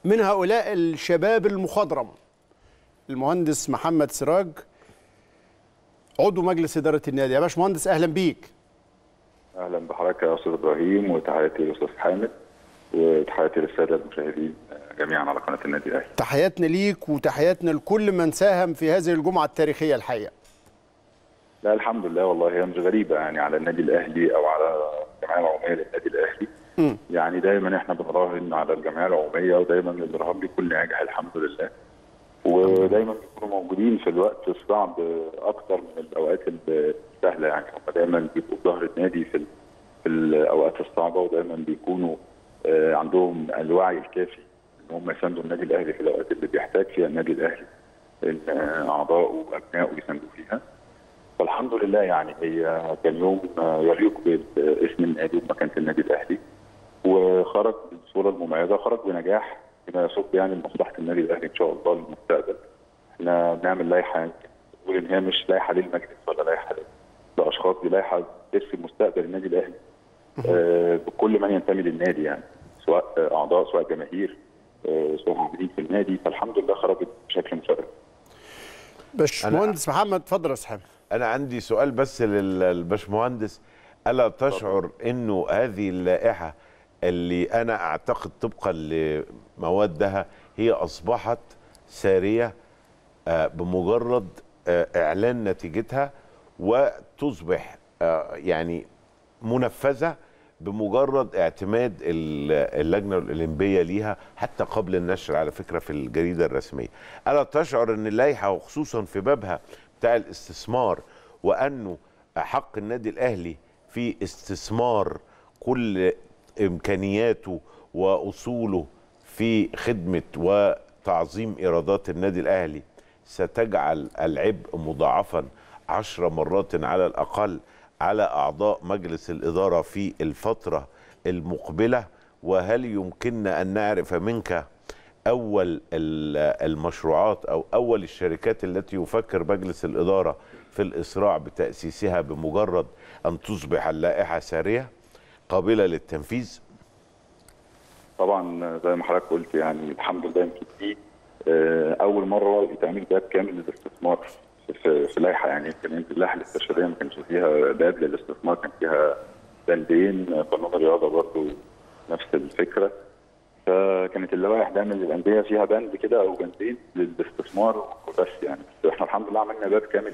من هؤلاء الشباب المخضرم المهندس محمد سراج عضو مجلس اداره النادي يا باشمهندس اهلا بيك اهلا بحضرتك يا استاذ ابراهيم وتحياتي للاستاذ حامد وتحياتي للساده المشاهدين جميعا على قناه النادي الاهلي. تحياتنا ليك وتحياتنا لكل من ساهم في هذه الجمعه التاريخيه الحقيقه. لا الحمد لله والله هي مش غريبه يعني على النادي الاهلي او على الجمعيه العموميه للنادي الاهلي. م. يعني دايما احنا بنراهن على الجمعيه العموميه ودايما الارهاب بيكون ناجح الحمد لله. ودايما بيكونوا موجودين في الوقت الصعب اكثر من الاوقات السهله يعني هم دايما بيبقوا في ظهر النادي في في الاوقات الصعبه ودايما بيكونوا عندهم الوعي الكافي ان هم يساندوا النادي الاهلي في الاوقات اللي بيحتاج فيها النادي الاهلي ان اعضائه وابنائه يساندوا فيها. فالحمد لله يعني هي كان يوم يليق باسم النادي ومكانه النادي الاهلي وخرج بالصوره المميزه خرج بنجاح بما يصب يعني لمصلحه النادي الاهلي ان شاء الله للمستقبل. احنا بنعمل لائحه نقول ان هي مش لائحه للمجلس ولا لائحه لاشخاص دي لائحه ترسم مستقبل النادي الاهلي آه بكل من ينتمي للنادي يعني سواء اعضاء سواء جماهير آه سواء عاملين في النادي فالحمد لله خرجت بشكل مشرف. باشمهندس محمد اتفضل يا صاحبي. انا عندي سؤال بس للباشمهندس الا تشعر انه هذه اللائحه اللي انا اعتقد طبقا لموادها هي اصبحت ساريه بمجرد اعلان نتيجتها وتصبح يعني منفذه بمجرد اعتماد اللجنه الاولمبيه ليها حتى قبل النشر على فكره في الجريده الرسميه. الا تشعر ان اللائحه وخصوصا في بابها بتاع الاستثمار وانه حق النادي الاهلي في استثمار كل امكانياته واصوله في خدمه وتعظيم ايرادات النادي الاهلي ستجعل العبء مضاعفا عشر مرات على الاقل على اعضاء مجلس الاداره في الفتره المقبله وهل يمكننا ان نعرف منك اول المشروعات او اول الشركات التي يفكر مجلس الاداره في الاسراع بتاسيسها بمجرد ان تصبح اللائحه ساريه قابله للتنفيذ طبعا زي ما حضرتك قلت يعني الحمد لله يمكن دي اول مره يتعمل باب كامل للاستثمار في في لائحه يعني يمكن اللائحه الاستشاريه ما كانش فيها باب للاستثمار كان فيها بندين قانون الرياضه برضه نفس الفكره فكانت اللوائح دايما للانديه فيها بند كده او بندين للاستثمار وبس يعني بس احنا الحمد لله عملنا باب كامل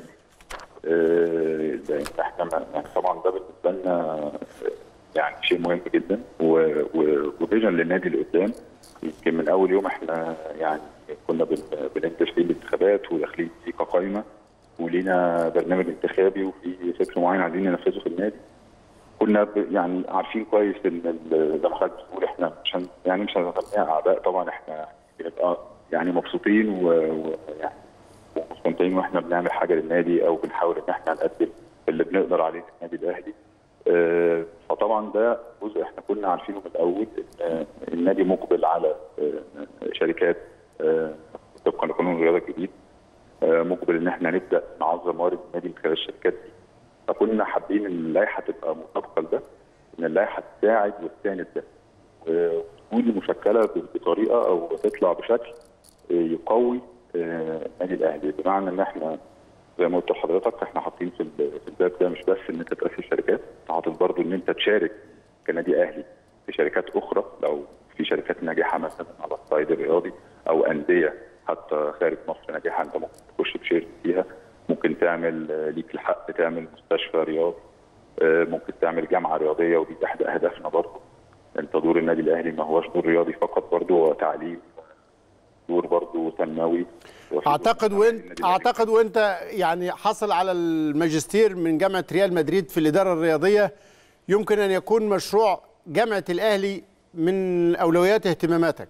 لان احنا يعني طبعا ده بالنسبه لنا يعني شيء مهم جدا وفيجن للنادي اللي قدام يمكن من اول يوم احنا يعني كنا بننتج فيه الانتخابات وداخلين فيه كقائمه ولينا برنامج انتخابي وفي فكر معين عايزين ننفذه في النادي كنا يعني عارفين كويس ان زي ما حضرتك بتقول احنا مش هن يعني مش هنسميها اعداء طبعا احنا بنبقى يعني مبسوطين ويعني ومستمتعين واحنا بنعمل حاجه للنادي او بنحاول ان احنا نقدم اللي بنقدر عليه النادي الاهلي اه فطبعا ده جزء احنا كنا عارفينه من الاول ان النادي مقبل على اه شركات اه طبقا لقانون الرياضه الجديد مقبل ان احنا نبدا نعظم موارد النادي من خلال الشركات دي فكنا حابين ان اللائحه تبقى مطابقه لده ان اللائحه تساعد وتساند ده وتكون مشكله بطريقه او تطلع بشكل يقوي النادي الاهلي بمعنى ان احنا زي ما قلت لحضرتك احنا حاطين في في الباب ده مش بس ان انت تاسس شركات حاطط برضه ان انت تشارك كنادي اهلي في شركات اخرى لو في شركات ناجحه مثلا على الصعيد الرياضي او انديه حتى خارج مصر ناجحه انت ممكن تخش تشارك فيها ممكن تعمل ليك الحق تعمل مستشفى رياضي ممكن تعمل جامعه رياضيه ودي احد اهدافنا برضه انت دور النادي الاهلي ما هوش دور رياضي فقط برضه هو تعليم دور برضه تنموي اعتقد وانت اعتقد وانت يعني حصل على الماجستير من جامعه ريال مدريد في الاداره الرياضيه يمكن ان يكون مشروع جامعه الاهلي من اولويات اهتماماتك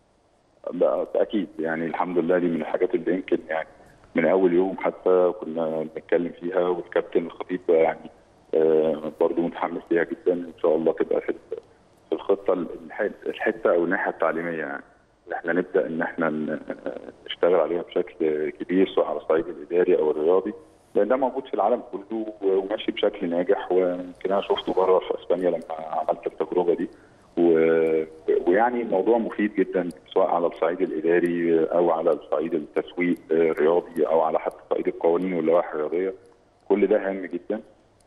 اكيد يعني الحمد لله دي من الحاجات اللي يمكن يعني من اول يوم حتى كنا بنتكلم فيها والكابتن الخطيب يعني آه برضه متحمس ليها جدا ان شاء الله تبقى في في الخطه الحته او الناحيه التعليميه يعني ان احنا نبدا ان احنا نشتغل عليها بشكل كبير سواء على الصعيد الاداري او الرياضي لان ده موجود في العالم كله وماشي بشكل ناجح ويمكن انا شفته بره في اسبانيا لما عملت التجربه دي و- ويعني الموضوع مفيد جدا سواء على الصعيد الاداري او على الصعيد التسويق الرياضي او على حتى صعيد القوانين واللوائح الرياضيه كل ده هام جدا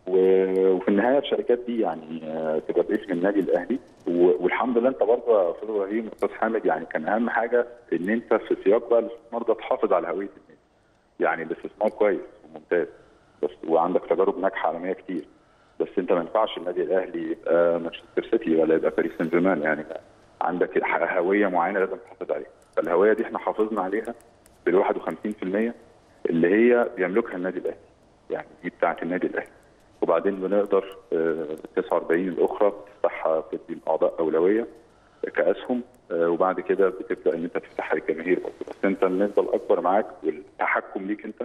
و- وفي النهايه الشركات دي يعني آه، تبقى باسم النادي الاهلي و- والحمد لله انت برضه يا استاذ ابراهيم واستاذ حامد يعني كان اهم حاجه ان انت في سياق بقى الاستثمار ده تحافظ على هويه النادي يعني الاستثمار كويس وممتاز بس وعندك تجارب ناجحه عالميه كتير بس انت ما ينفعش النادي الاهلي يبقى مانشستر سيتي ولا يبقى باريس سان جيرمان يعني عندك هويه معينه لازم تحافظ عليها فالهويه دي احنا حافظنا عليها بال 51% اللي هي بيملكها النادي الاهلي يعني دي بتاعه النادي الاهلي وبعدين بنقدر آه، 49 الاخرى بتفتحها بتدي الاعضاء اولويه كاسهم آه، وبعد كده بتبدا ان انت تفتحها للجماهير برضه بس انت النسبه الاكبر معاك والتحكم ليك انت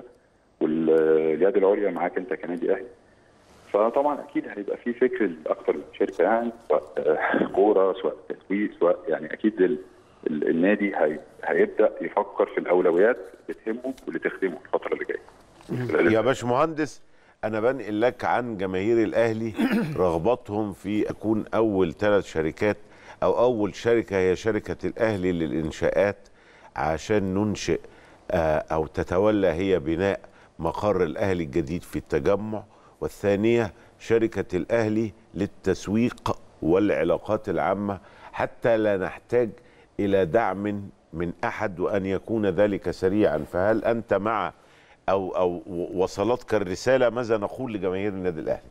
واليد العليا معاك انت كنادي اهلي فطبعا اكيد هيبقى في فكر لاكثر من شركه يعني سواء آه، كوره سواء تسويق سواء يعني اكيد ال- ال- النادي هي هيبدا يفكر في الاولويات اللي تهمه واللي تخدمه الفتره اللي جايه يا باشمهندس انا بنقل لك عن جماهير الاهلي رغبتهم في اكون اول ثلاث شركات او اول شركه هي شركه الاهلي للانشاءات عشان ننشئ آه، او تتولى هي بناء مقر الاهلي الجديد في التجمع والثانيه شركه الاهلي للتسويق والعلاقات العامه حتى لا نحتاج الى دعم من احد وان يكون ذلك سريعا فهل انت مع او او وصلتك الرساله ماذا نقول لجماهير النادي الاهلي؟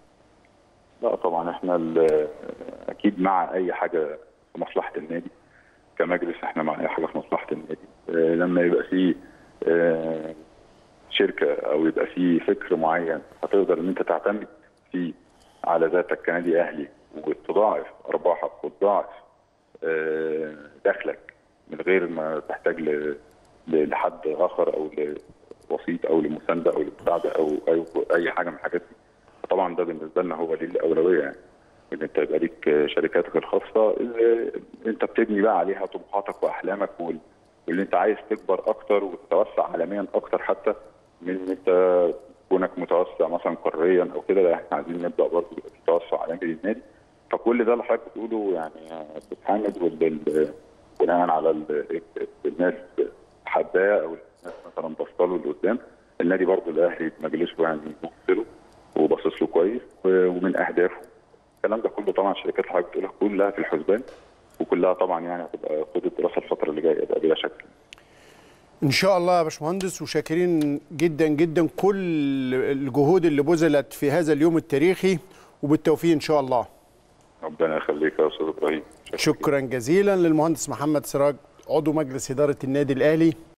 لا طبعا احنا ال- اكيد مع اي حاجه في مصلحه النادي كمجلس احنا مع اي حاجه في مصلحه النادي آه، لما يبقى في آه، شركه او يبقى في فكر معين هتقدر ان انت تعتمد فيه على ذاتك كنادي اهلي وتضاعف ارباحك وتضاعف آه، دخلك من غير ما تحتاج ل- ل- لحد اخر او لوسيط او لمسانده او لمساعده او اي اي حاجه من الحاجات دي طبعا ده بالنسبه لنا هو دي الاولويه يعني ان انت يبقى ليك شركاتك الخاصه اللي انت بتبني بقى عليها طموحاتك واحلامك وال- واللي انت عايز تكبر اكتر وتتوسع عالميا اكتر حتى من ان انت كونك متوسع مثلا قاريا او كده لا احنا عايزين نبدا برضه يبقى في توسع عالمي للنادي فكل ده اللي حضرتك بتقوله يعني يا استاذ حامد وال- بناء على ال- الناس حباه او الناس مثلا بصله لقدام النادي برضه الاهلي مجلسه يعني بص وباصص له كويس و- ومن اهدافه الكلام ده كله طبعا الشركات اللي حضرتك بتقولها كلها في الحسبان وكلها طبعا يعني هتبقى خد الدراسه الفتره اللي جايه ده بلا شك ان شاء الله يا باشمهندس وشاكرين جدا جدا كل الجهود اللي بذلت في هذا اليوم التاريخي وبالتوفيق ان شاء الله ربنا يخليك يا استاذ ابراهيم شكرا جزيلا للمهندس محمد سراج عضو مجلس اداره النادي الاهلي